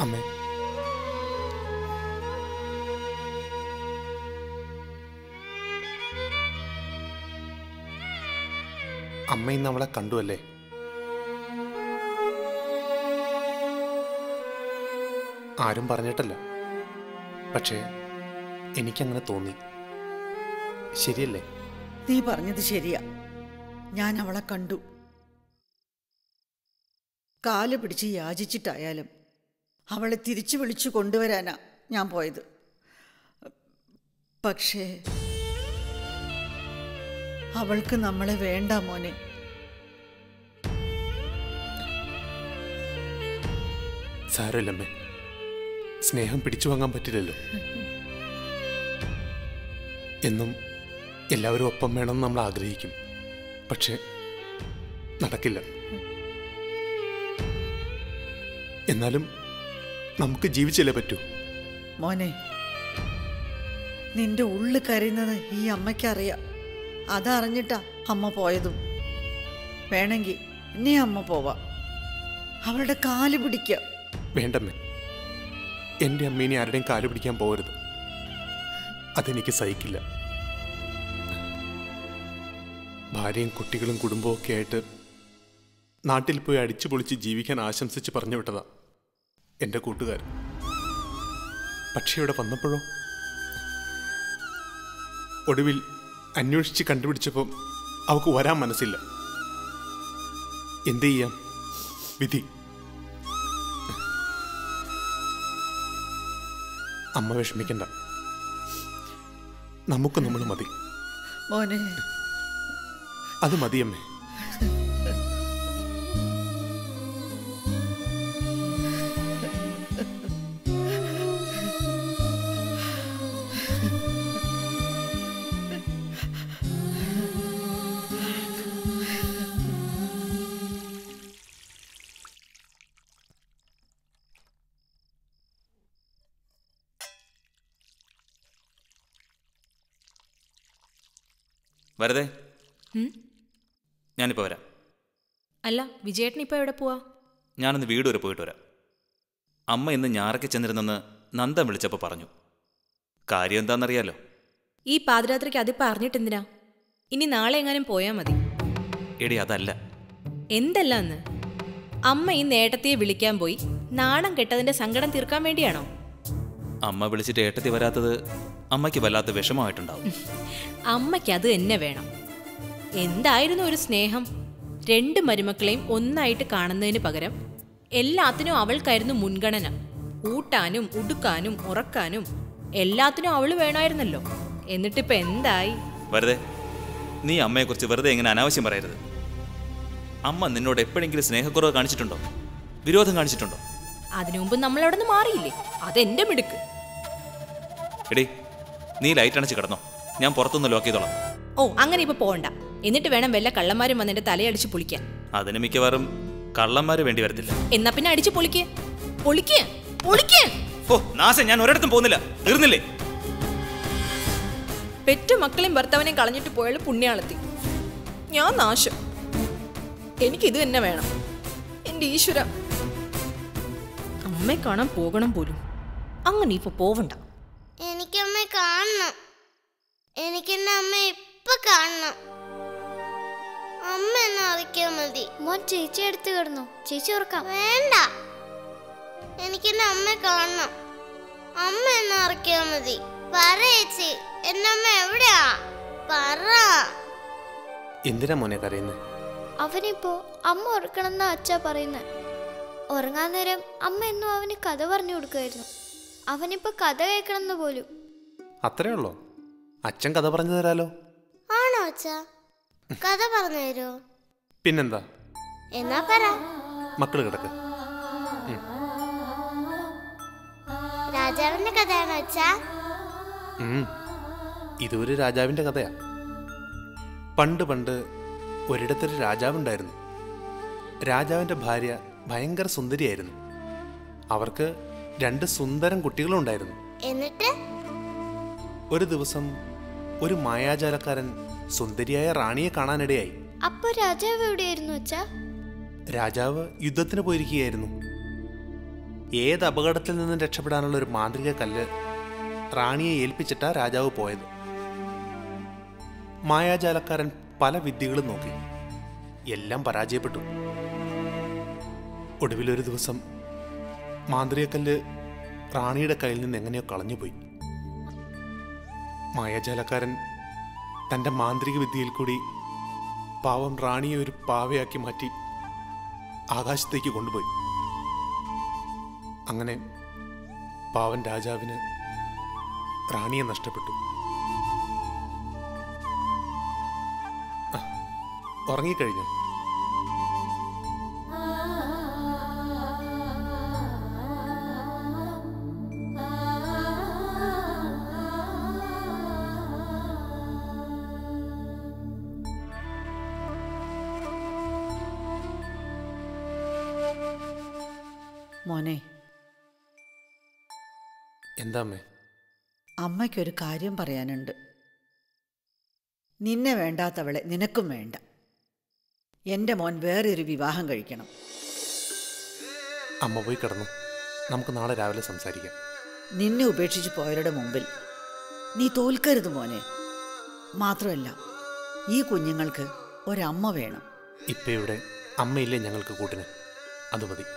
അമ്മേ അമ്മ ഇന്ന് അവളെ കണ്ടു അല്ലേ ആരും പറഞ്ഞിട്ടല്ല പക്ഷേ എനിക്കങ്ങനെ തോന്നി ശരിയല്ലേ നീ പറഞ്ഞത് ശരിയാ ഞാൻ അവളെ കണ്ടു കാല് പിടിച്ച് യാചിച്ചിട്ടായാലും അവളെ തിരിച്ചു വിളിച്ചു കൊണ്ടുവരാനാ ഞാൻ പോയത് പക്ഷേ അവൾക്ക് നമ്മളെ വേണ്ട മോനെ സാരമില്ലമ്മേ സ്നേഹം പിടിച്ചു വാങ്ങാൻ പറ്റില്ലല്ലോ എന്നും എല്ലാവരും ഒപ്പം വേണമെന്ന് നമ്മൾ ആഗ്രഹിക്കും പക്ഷേ നടക്കില്ല എന്നാലും നമുക്ക് ജീവിച്ചല്ലേ പറ്റൂ മോനെ നിന്റെ ഉള്ളു കരയുന്നത് ഈ അമ്മയ്ക്കറിയാം അതറിഞ്ഞിട്ടാ അമ്മ പോയതും വേണമെങ്കിൽ ഇനി അമ്മ പോവാ അവളുടെ കാല് പിടിക്കുക വേണ്ടമ്മേ എൻ്റെ അമ്മേനെ ആരുടെയും കാല് പിടിക്കാൻ പോകരുത് അതെനിക്ക് സഹിക്കില്ല ഭാര്യയും കുട്ടികളും കുടുംബവും ഒക്കെ ആയിട്ട് നാട്ടിൽ പോയി അടിച്ചു പൊളിച്ച് ജീവിക്കാൻ ആശംസിച്ച് പറഞ്ഞു വിട്ടതാ എൻ്റെ കൂട്ടുകാരൻ പക്ഷേ ഇവിടെ വന്നപ്പോഴോ ഒടുവിൽ അന്വേഷിച്ച് കണ്ടുപിടിച്ചപ്പോൾ അവൾക്ക് വരാൻ മനസ്സില്ല എന്ത് ചെയ്യാം വിധി അമ്മ വിഷമിക്കണ്ട നമുക്ക് നമ്മൾ മതി മോനെ അത് മതിയമ്മേ വരതേ ഞാനിപ്പോൾ വരാം അല്ല വിജയേട്ടൻ ഇപ്പോൾ എവിടെ പോവാ ഞാനൊന്ന് വീട് വരെ പോയിട്ട് വരാം അമ്മ ഇന്ന് ഞാറയ്ക്ക് ചെന്നിരുന്നെന്ന് നന്ദൻ വിളിച്ചപ്പോൾ പറഞ്ഞു കാര്യം എന്താണെന്നറിയാലോ ഈ പാതിരാത്രിക്ക് അതിപ്പോൾ അറിഞ്ഞിട്ടെന്തിനാ ഇനി നാളെ എങ്ങാനും പോയാൽ മതി എടി അതല്ല എന്തല്ല എന്ന് അമ്മ ഈ നേട്ടത്തിയെ വിളിക്കാൻ പോയി നാണം കെട്ടതിന്റെ സങ്കടം തീർക്കാൻ വേണ്ടിയാണോ അമ്മ വിളിച്ചിട്ട് ഏട്ടത്തി വരാത്തത് അമ്മയ്ക്ക് വല്ലാത്ത വിഷമമായിട്ടുണ്ടാവും അമ്മയ്ക്ക് അത് തന്നെ വേണം എന്തായിരുന്നു ഒരു സ്നേഹം രണ്ട് മരുമക്കളെയും ഒന്നായിട്ട് കാണുന്നതിന് പകരം എല്ലാത്തിനും അവൾക്കായിരുന്നു മുൻഗണന ഊട്ടാനും ഉടുക്കാനും ഉറക്കാനും എല്ലാത്തിനും അവള് വേണമായിരുന്നല്ലോ എന്നിട്ടിപ്പോ എന്തായി വെറുതെ നീ അമ്മയെക്കുറിച്ച് വെറുതെ ഇങ്ങനെ അനാവശ്യം പറയരുത് അമ്മ നിന്നോട് എപ്പോഴെങ്കിലും സ്നേഹക്കുറവ് കാണിച്ചിട്ടുണ്ടോ വിരോധം കാണിച്ചിട്ടുണ്ടോ അതിനു മുമ്പ് നമ്മൾ അവിടെ നിന്ന് മാറിയില്ലേ അതെന്റെ മിടുക്ക് എടി നീ ലൈറ്റ് അണച്ച് കിടന്നോ ഞാൻ പുറത്തുനിന്ന് ലോക്ക് ചെയ്തോളാം ഓ അങ്ങനെ ഇപ്പൊ പോകണ്ട എന്നിട്ട് വേണം വല്ല കള്ളന്മാരും വന്ന് എന്റെ തലയടിച്ച് പൊളിക്കാൻ അതിന് മിക്കവാറും കള്ളന്മാര് വേണ്ടി വരത്തില്ല എന്നാ പിന്നെ അടിച്ച് പൊളിക്ക് പൊളിക്ക് പൊളിക്ക് ഓ നാശം ഞാൻ ഒരിടത്തും പോകുന്നില്ല തീർന്നില്ലേ പെറ്റ മക്കളെയും ഭർത്താവിനെയും കളഞ്ഞിട്ട് പോയാൽ പുണ്യാളത്തി ഞാൻ നാശം എനിക്കിത് തന്നെ വേണം എൻ്റെ ഈശ്വര അമ്മയെ കാണാൻ പോകണം പോലും അങ്ങനെ ഇപ്പൊ പോവണ്ട എനിക്കമ്മ കാണണം എനിക്കെന്റെ അമ്മ ഇപ്പൊ കാണണം അമ്മ എന്നെ അറിയിക്കാൻ മതി മോൻ ചേച്ചി എടുത്ത് കിടന്നു ചേച്ചി ഉറക്കാം വേണ്ട എനിക്കെന്റെ അമ്മ കാണണം അമ്മ എന്നെ അറിയിക്കാൻ മതി പറ ചേച്ചി എന്റെ അമ്മ എവിടെയാ പറ എന്തിനാ മോനെ കരയുന്നത് അവനിപ്പോ അമ്മ ഉറക്കണമെന്നാ അച്ഛ പറയുന്നത് ഉറങ്ങാൻ നേരം അമ്മ എന്നും അവന് കഥ പറഞ്ഞു കൊടുക്കുമായിരുന്നു അവനിപ്പോ കഥ കേൾക്കണമെന്ന് പോലും അത്രേ ഉള്ളോ അച്ഛൻ കഥ പറഞ്ഞു തരാലോ ആണോ അച്ഛ കഥ പറഞ്ഞു തരുമോ പിന്നെന്താ എന്നാ പറ മക്കൾ കിടക്ക് രാജാവിന്റെ കഥയാണോ അച്ഛാ ഉം. ഇതൊരു രാജാവിൻ്റെ കഥയാ പണ്ട് പണ്ട് ഒരിടത്തൊരു രാജാവുണ്ടായിരുന്നു രാജാവിൻ്റെ ഭാര്യ ഭയങ്കര സുന്ദരിയായിരുന്നു അവർക്ക് രണ്ട് സുന്ദരം കുട്ടികളും ഉണ്ടായിരുന്നു എന്നിട്ട് ഒരു ദിവസം ഒരു മായാജാലക്കാരൻ സുന്ദരിയായ റാണിയെ കാണാനിടയായി അപ്പൊ രാജാവ് എവിടെയായിരുന്നു അച്ഛാ രാജാവ് യുദ്ധത്തിന് പോയിരിക്കുകയായിരുന്നു ഏത് അപകടത്തിൽ നിന്നും രക്ഷപ്പെടാനുള്ള ഒരു മാന്ത്രിക കല്ല് റാണിയെ ഏൽപ്പിച്ചിട്ടാ രാജാവ് പോയത് മായാജാലക്കാരൻ പല വിദ്യകളും നോക്കി എല്ലാം പരാജയപ്പെട്ടു ഒടുവിലൊരു ദിവസം മാന്ത്രികക്കല്ല് റാണിയുടെ കയ്യിൽ നിന്ന് എങ്ങനെയോ കളഞ്ഞുപോയി മായാജാലക്കാരൻ തൻ്റെ മാന്ത്രിക വിദ്യയിൽ കൂടി പാവം റാണിയെ ഒരു പാവയാക്കി മാറ്റി ആകാശത്തേക്ക് കൊണ്ടുപോയി അങ്ങനെ പാവൻ രാജാവിന് റാണിയെ നഷ്ടപ്പെട്ടു ആ, ഉറങ്ങിക്കഴിഞ്ഞു മോനെ എന്താ അമ്മേ അമ്മയ്ക്കൊരു കാര്യം പറയാനുണ്ട് നിന്നെ വേണ്ടാത്തവളെ നിനക്കും വേണ്ട എൻ്റെ മോൻ വേറെ ഒരു വിവാഹം കഴിക്കണം അമ്മ പോയി കിടന്നു നമുക്ക് നാളെ രാവിലെ സംസാരിക്കാം നിന്നെ ഉപേക്ഷിച്ച് പോയവരുടെ മുമ്പിൽ നീ തോൽക്കരുത് മോനെ മാത്രമല്ല ഈ കുഞ്ഞുങ്ങൾക്ക് ഒരമ്മ വേണം ഇപ്പം ഇവിടെ അമ്മയില്ലേ ഞങ്ങൾക്ക് കൂട്ടിന് അത് മതി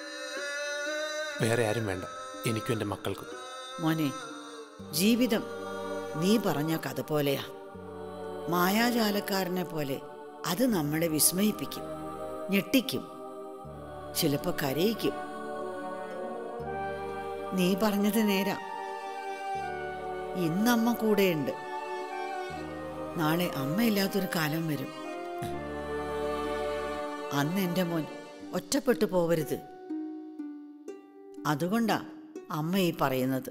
വേറെ ആരും വേണ്ട എനിക്കും എൻ്റെ മക്കൾക്കും മോനെ ജീവിതം നീ പറഞ്ഞ കഥ പോലെയാ മായാജാലക്കാരനെ പോലെ അത് നമ്മളെ വിസ്മയിപ്പിക്കും ഞെട്ടിക്കും ചിലപ്പോൾ കരയിക്കും നീ പറഞ്ഞത് നേരാ ഇന്നമ്മ കൂടെയുണ്ട് നാളെ അമ്മയില്ലാത്തൊരു കാലം വരും അന്ന് എൻ്റെ മോൻ ഒറ്റപ്പെട്ടു പോവരുത് അതുകൊണ്ടാ അമ്മ ഈ പറയുന്നത്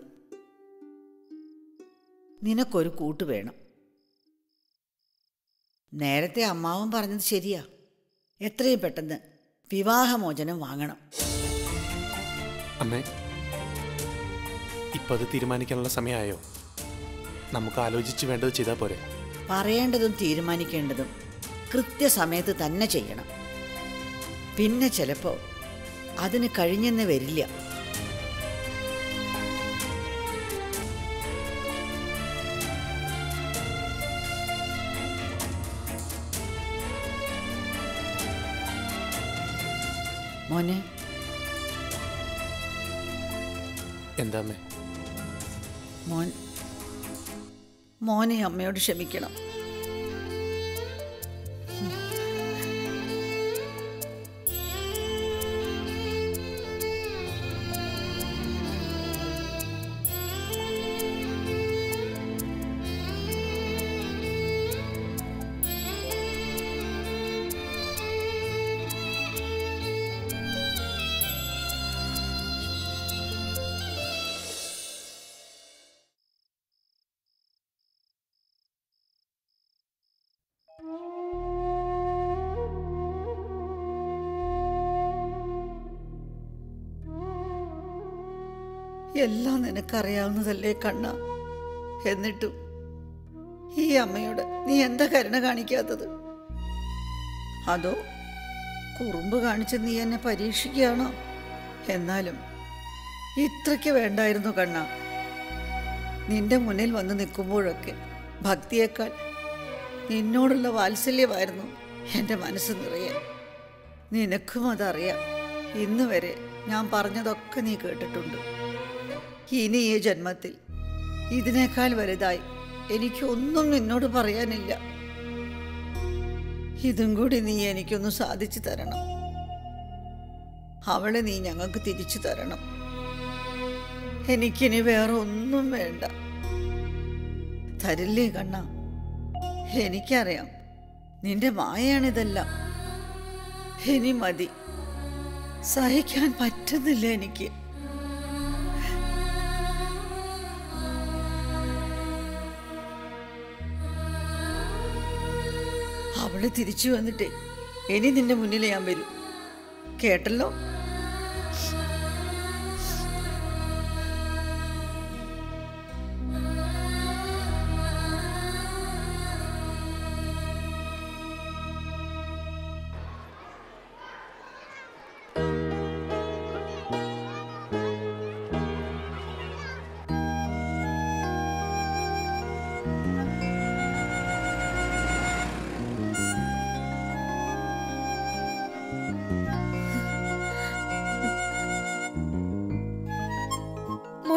നിനക്കൊരു കൂട്ട് വേണം നേരത്തെ അമ്മാവൻ പറഞ്ഞത് ശരിയാ എത്രയും പെട്ടെന്ന് വിവാഹമോചനം വാങ്ങണം അമ്മേ ഇപ്പം അത് തീരുമാനിക്കാനുള്ള സമയമായോ നമുക്ക് ആലോചിച്ച് വേണ്ടത് ചെയ്താൽ പോരെ പറയേണ്ടതും തീരുമാനിക്കേണ്ടതും കൃത്യസമയത്ത് തന്നെ ചെയ്യണം പിന്നെ ചിലപ്പോൾ അതിന് കഴിഞ്ഞെന്ന് വരില്ല മോനെ എന്താ അമ്മേ മോൻ മോനെ അമ്മയോട് ക്ഷമിക്കണം എല്ലാം നിനക്കറിയാവുന്നതല്ലേ കണ്ണ എന്നിട്ടും ഈ അമ്മയോട് നീ എന്താ കരുണ കാണിക്കാത്തത് അതോ കുറുമ്പ് കാണിച്ച് നീ എന്നെ പരീക്ഷിക്കുകയാണോ എന്നാലും ഇത്രയ്ക്ക് വേണ്ടായിരുന്നു കണ്ണ നിന്റെ മുന്നിൽ വന്ന് നിൽക്കുമ്പോഴൊക്കെ ഭക്തിയേക്കാൾ നിന്നോടുള്ള വാത്സല്യമായിരുന്നു എൻ്റെ മനസ്സ് നിറയെ നിനക്കും അതറിയാം ഇന്ന് വരെ ഞാൻ പറഞ്ഞതൊക്കെ നീ കേട്ടിട്ടുണ്ട് ഇനി ഈ ജന്മത്തിൽ ഇതിനേക്കാൾ വലുതായി എനിക്കൊന്നും നിന്നോട് പറയാനില്ല ഇതും കൂടി നീ എനിക്കൊന്ന് സാധിച്ചു തരണം അവളെ നീ ഞങ്ങൾക്ക് തിരിച്ചു തരണം എനിക്കിനി വേറെ ഒന്നും വേണ്ട തരില്ലേ കണ്ണ എനിക്കറിയാം നിന്റെ മായയാണിതെല്ലാം ഇനി മതി സഹിക്കാൻ പറ്റുന്നില്ല എനിക്ക് അവള് തിരിച്ചു വന്നിട്ടേ ഇനി നിന്റെ മുന്നിൽ ഞാൻ വരും കേട്ടല്ലോ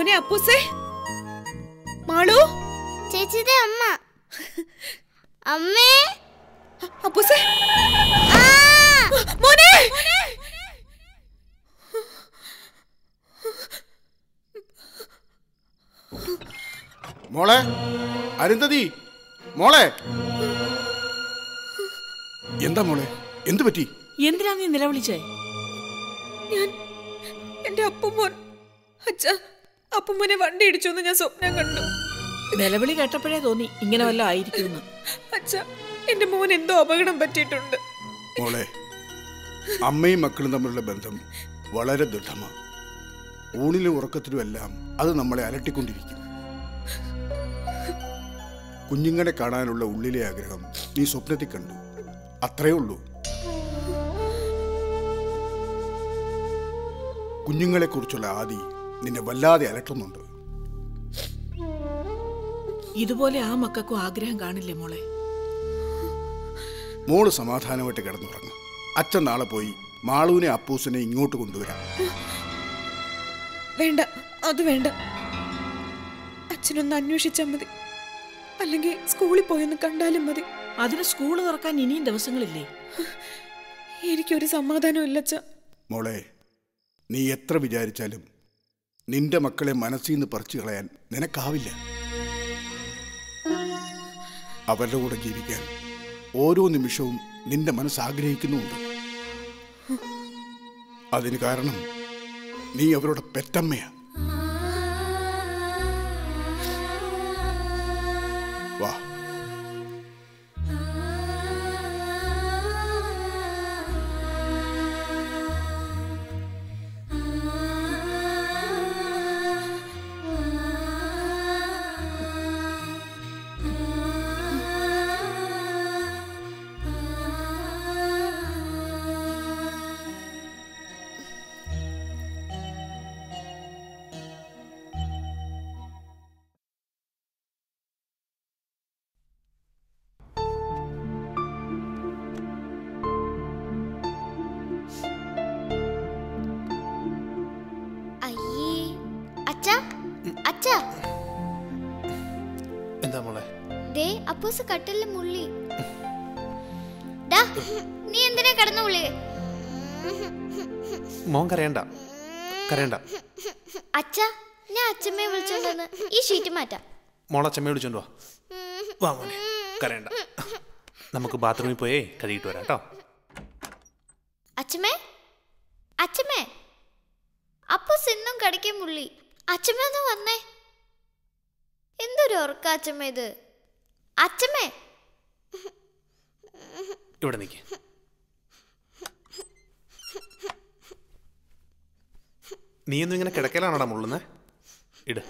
മോനെ അപ്പൂസേ മാളു ചേച്ചിയുടെ അമ്മ അമ്മേ അപ്പൂസേ ആ! മോനെ മോളെ അരുന്ധതി മോളെ എന്താ മോളെ എന്തു പറ്റി എന്തിനാ നീ നിലവിളിച്ചേ ഞാൻ എന്റെ അപ്പുമോൻ അച്ഛ അപ്പുമോനെ വണ്ടി ഇടിച്ചു എന്ന് ഞാൻ സ്വപ്നം കണ്ടു നിലവിളി കേട്ടപ്പോഴേ തോന്നി ഇങ്ങനെ വല്ല ആയിരിക്കുമെന്ന് അച്ഛ എന്റെ മോൻ എന്തോ അപകടം പറ്റിയിട്ടുണ്ട് മോളെ അമ്മയും മക്കളും തമ്മിലുള്ള ബന്ധം വളരെ ദൃഢമാണ് ഊണിലും ഉറക്കത്തിലും എല്ലാം അത് നമ്മളെ അലട്ടിക്കൊണ്ടിരിക്കും കുഞ്ഞുങ്ങളെ കാണാനുള്ള ഉള്ളിലെ ആഗ്രഹം നീ സ്വപ്നത്തിൽ കണ്ടു അത്രേ ഉള്ളൂ കുഞ്ഞുങ്ങളെക്കുറിച്ചുള്ള ആദി നിന്നെ വല്ലാതെ അലട്ടുന്നുണ്ട് ഇതുപോലെ ആ മക്കൾക്കും ആഗ്രഹം കാണില്ലേ മോളെ മോള് സമാധാനമായിട്ട് കിടന്നുറങ്ങും അച്ഛൻ നാളെ പോയി മാളുവിനെ അപ്പൂസിനെ ഇങ്ങോട്ട് കൊണ്ടുവരാം വേണ്ട അത് വേണ്ട അച്ഛനൊന്ന് അന്വേഷിച്ചാൽ മതി അല്ലെങ്കിൽ സ്കൂളിൽ പോയൊന്ന് കണ്ടാലും മതി അതിന് സ്കൂൾ തുറക്കാൻ ഇനിയും ദിവസങ്ങളില്ലേ എനിക്കൊരു സമാധാനം ഇല്ല അച്ഛ മോളെ നീ എത്ര വിചാരിച്ചാലും നിന്റെ മക്കളെ മനസ്സിൽ നിന്ന് പറിച്ചു കളയാൻ നിനക്കാവില്ല അവരുടെ കൂടെ ജീവിക്കാൻ ഓരോ നിമിഷവും നിന്റെ മനസ്സ് ആഗ്രഹിക്കുന്നുമുണ്ട് അതിന് കാരണം നീ അവരുടെ പെറ്റമ്മയാ വാ അയ്യേ അച്ഛാ അച്ഛാ എന്താ മോളെ ദേ അപ്പൂസ് കട്ടിലിൽ മുള്ളി ഡാ നീ എന്തിനാ കിടന്ന മുള്ളി മോൻ കരയണ്ട കരയണ്ട അച്ഛാ ഞാൻ അച്ഛമ്മയെ വിളിച്ചോണ്ടെന്ന് ഈ ഷീറ്റ് മാറ്റാം മോളച്ചമ്മ വിളിച്ചോണ്ട് വാ വാ മോനെ കരയണ്ട നമുക്ക് ബാത്റൂമിൽ പോയേ കഴുകിയിട്ട് വരാം കേട്ടോ അച്ഛമ്മേ അച്ഛമ്മേ അപ്പൂസ് ഇന്നും കടിക്കാൻ മുള്ളി അച്ഛമ്മ ഒന്ന് വന്നേ എന്തൊരു ഉറക്ക അച്ഛമ്മ ഇത് അച്ഛമ്മേ ഇവിടെ നിൽക്ക് നീയൊന്നും ഇങ്ങനെ കിടക്കലാണോടാ മുള്ളുന്നേ ഇട്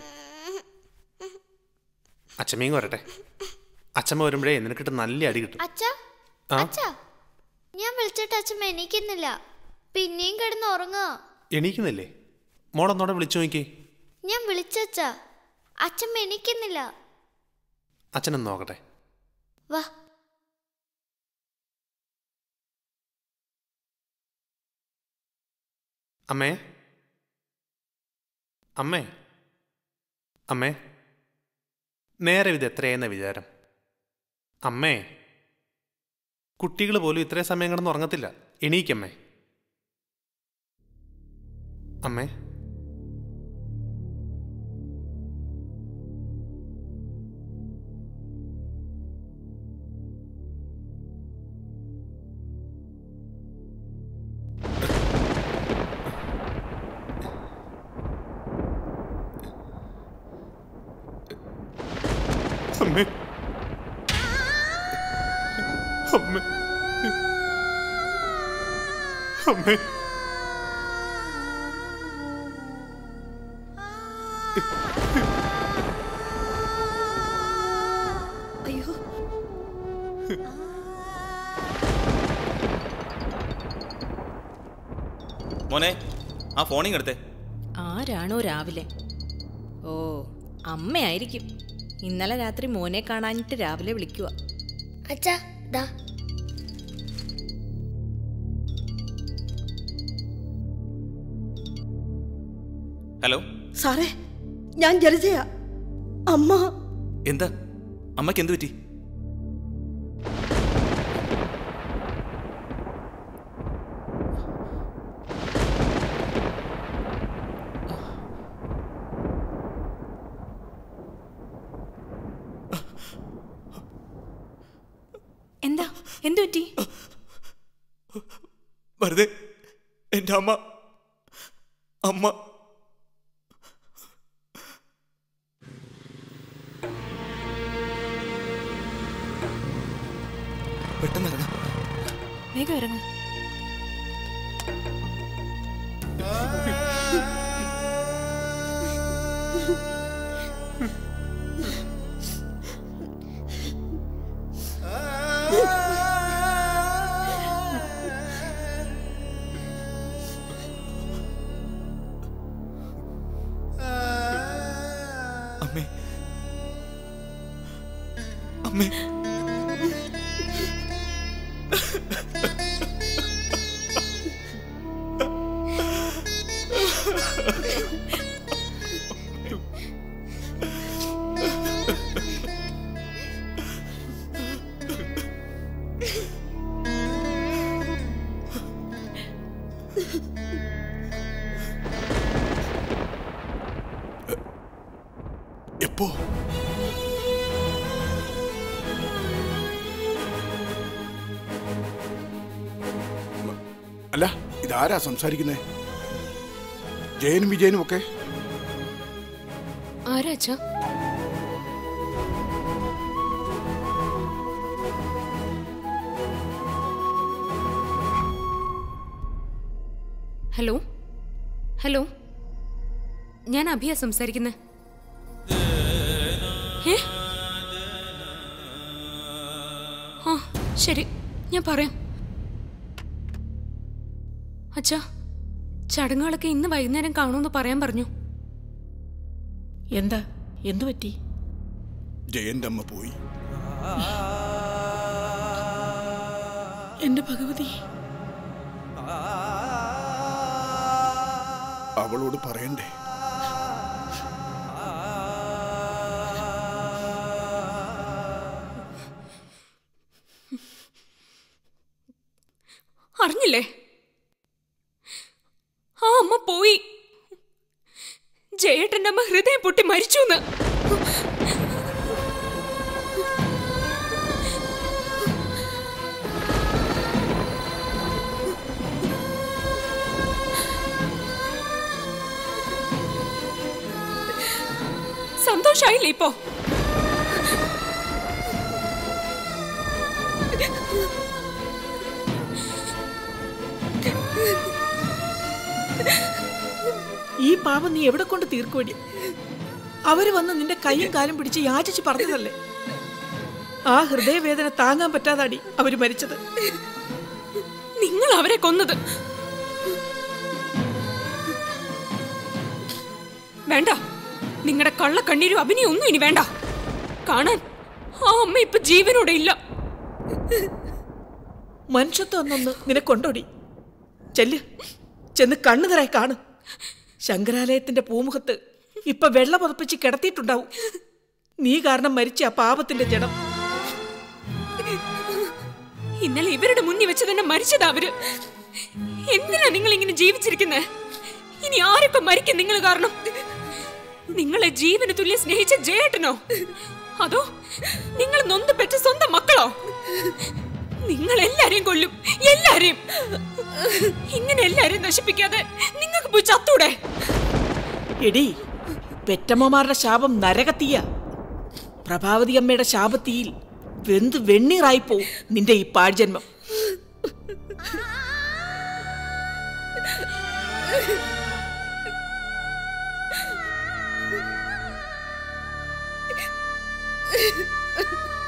അച്ഛമ്മയും വരട്ടെ അച്ഛമ്മ വരുമ്പോഴേ നിനക്കിട്ട് നല്ല അടി കിട്ടും അച്ഛാ ആ? അച്ഛാ ഞാൻ വിളിച്ചിട്ട് അച്ഛമ്മ എണീക്കുന്നില്ല പിന്നെയും കിടന്ന് ഉറങ്ങുക എണീക്കുന്നില്ലേ മോളൊന്നോടെ വിളിച്ചു നോക്കി ഞാൻ വിളിച്ചച്ചാ അച്ഛമ്മ എണീക്കുന്നില്ല അച്ഛനൊന്ന് നോക്കട്ടെ വാ അമ്മേ അമ്മേ അമ്മേ നേരെ ഇത് എത്രയെന്ന വിചാരം അമ്മേ കുട്ടികൾ പോലും ഇത്രയും സമയം കിടന്ന് ഉറങ്ങത്തില്ല എണീക്കമ്മേ അമ്മേ അമ്മേ അമ്മേ അമ്മേ അയ്യോ മോനെ ആ ഫോണിങ് എടുത്തേ ആരാണോ രാവിലെ ഓ അമ്മയായിരിക്കും ഇന്നലെ രാത്രി മോനെ കാണാനിട്ട് രാവിലെ വിളിക്കുക അച്ഛാ ദാ ഹലോ സാറേ ഞാൻ ജലജയാ അമ്മ എന്താ അമ്മയ്ക്ക് എന്ത് പറ്റി എന്താ എന്തു പറ്റി വെറുതെ എൻ്റെ അമ്മ അമ്മ പെട്ടെന്ന് ഇറങ്ങാം വേഗം ഇറങ്ങ അമ്മേ അമ്മേ എപ്പോ അല്ല ഇതാരാ സംസാരിക്കുന്നേ ജയനും വിജയനും ഒക്കെ ആരാ അച്ഛാ ഹലോ ഹലോ ഞാൻ അഭിയ സംസാരിക്കുന്നത് ഏ ആ ശരി ഞാൻ പറയാം അച്ഛാ ചടങ്ങുകളൊക്കെ ഇന്ന് വൈകുന്നേരം കാണുമെന്ന് പറയാൻ പറഞ്ഞു എന്താ എന്തു പറ്റി ജയന്റെ അമ്മ പോയി എന്റെ ഭഗവതി അവളോട് പറയണ്ടേ അറിഞ്ഞില്ലേ ആ അമ്മ പോയി ജയേട്ടന്റെ അമ്മ ഹൃദയം പൊട്ടി മരിച്ചു എന്ന് സന്തോഷായില്ലേ ഇപ്പോ ഈ പാപം നീ എവിടെ കൊണ്ട് തീർക്കുവടി അവര് വന്ന് നിന്റെ കൈയും കാലും പിടിച്ച് യാചിച്ച് പറഞ്ഞതല്ലേ ആ ഹൃദയവേദന താങ്ങാൻ പറ്റാതാടി അവര് മരിച്ചത് നിങ്ങൾ അവരെ കൊന്നത് വേണ്ട നിങ്ങളുടെ കള്ളക്കണ്ണീരും അഭിനയം ഒന്നും ഇനി വേണ്ട കാണാൻ ആ അമ്മ ഇപ്പൊ ജീവനോടെ ഇല്ല മനുഷ്യത്വം എന്നൊന്ന് നിനക്കൊണ്ടോടി ചെല്ല് ചെന്ന് കണ്ണുതരായി കാണു ശങ്കരാലയത്തിന്റെ പൂമുഖത്ത് ഇപ്പൊ വെള്ള പുതപ്പിച്ച് കിടത്തിയിട്ടുണ്ടാവും നീ കാരണം മരിച്ച ആ പാപത്തിന്റെ ജഡം ഇന്നലെ ഇവരുടെ മുന്നിൽ വെച്ച് തന്നെ മരിച്ചതാ അവര് എന്തിനാ നിങ്ങൾ ഇങ്ങനെ ജീവിച്ചിരിക്കുന്നത് ഇനി ആരൊക്കെ മരിക്കും നിങ്ങൾ കാരണം നിങ്ങളെ ജീവന് തുല്യം സ്നേഹിച്ച ജയേട്ടനോ അതോ നിങ്ങൾ നൊന്ത് പെറ്റ സ്വന്തം മക്കളോ നിങ്ങൾ എല്ലാരെയും കൊല്ലും എല്ലാരെയും ഇങ്ങനെ എല്ലാരെയും നശിപ്പിക്കാതെ നിങ്ങൾക്ക് പോയി ചത്തൂടെ എടി പെറ്റമ്മമാരുടെ ശാപം നരകത്തീയ പ്രഭാവതി അമ്മയുടെ ശാപത്തീയിൽ വെന്ത് വെണ്ണീറായി പോവും നിന്റെ ഈ പാഴ്ജന്മം Ha